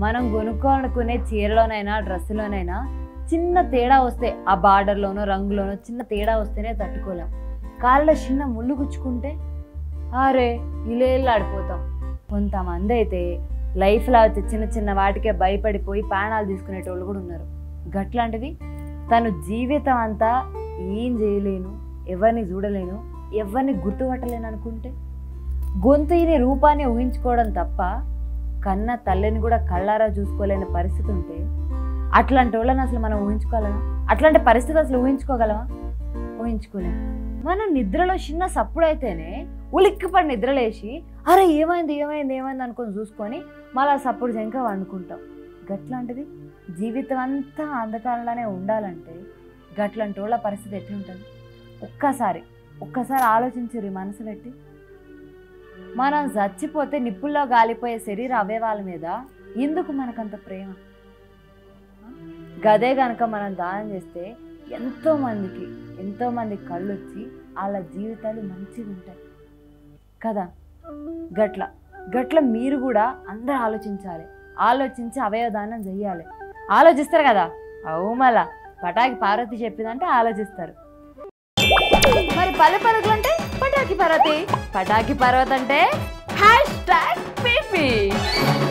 మనం కొనుక్కోనుకునే చీరలోనైనా డ్రెస్సులోనైనా చిన్న తేడా వస్తే ఆ బార్డర్లోనో రంగులోనో చిన్న తేడా వస్తేనే తట్టుకోలేం కాళ్ళలో చిన్న ముళ్ళు గుచ్చుకుంటే అరే ఇలేళ్ళు ఆడిపోతాం కొంతమంది అయితే లైఫ్లో వచ్చే చిన్న చిన్న వాటికే భయపడిపోయి ప్రాణాలు తీసుకునేటోళ్ళు కూడా ఉన్నారు గట్లాంటిది తను జీవితం అంతా ఏం చేయలేను ఎవరిని చూడలేను ఎవరిని గుర్తుపట్టలేను అనుకుంటే గొంతుని రూపాన్ని ఊహించుకోవడం తప్ప కన్న తల్లిని కూడా కళ్ళారా చూసుకోలేని పరిస్థితి ఉంటే అట్లాంటి వాళ్ళని అసలు మనం ఊహించుకోగలమా అట్లాంటి పరిస్థితి అసలు ఊహించుకోగలమా ఊహించుకోలేము మనం నిద్రలో చిన్న సప్పుడు అయితేనే ఉలిక్కిపడి నిద్రలేసి అరే ఏమైంది ఏమైంది ఏమైంది అనుకొని చూసుకొని మళ్ళీ సప్పుడు జంక వండుకుంటాం గట్లాంటిది జీవితం అంతా అంధకారంలోనే ఉండాలంటే గట్లాంటి వాళ్ళ పరిస్థితి ఎట్లుంటుంది ఒక్కసారి ఒక్కసారి ఆలోచించుర్రి మనసు పెట్టి మనం చచ్చిపోతే నిప్పుల్లో గాలిపోయే శరీర అవయవాల మీద ఎందుకు మనకంత ప్రేమ గదే కనుక మనం దానం చేస్తే ఎంతో మందికి ఎంతో మంది కళ్ళు వచ్చి వాళ్ళ జీవితాలు మంచిగా ఉంటాయి కదా గట్ల గట్ల మీరు కూడా అందరూ ఆలోచించాలి ఆలోచించి అవయవదానం చెయ్యాలి ఆలోచిస్తారు కదా అవు మళ్ళా పటాకి పార్వతి చెప్పిందంటే ఆలోచిస్తారు మరి పల్లె పలుకులు అంటే పటాకి పార్వతి పటాకి పర్వత అంటే హ్యాష్ ట్యాగ్ పీపీ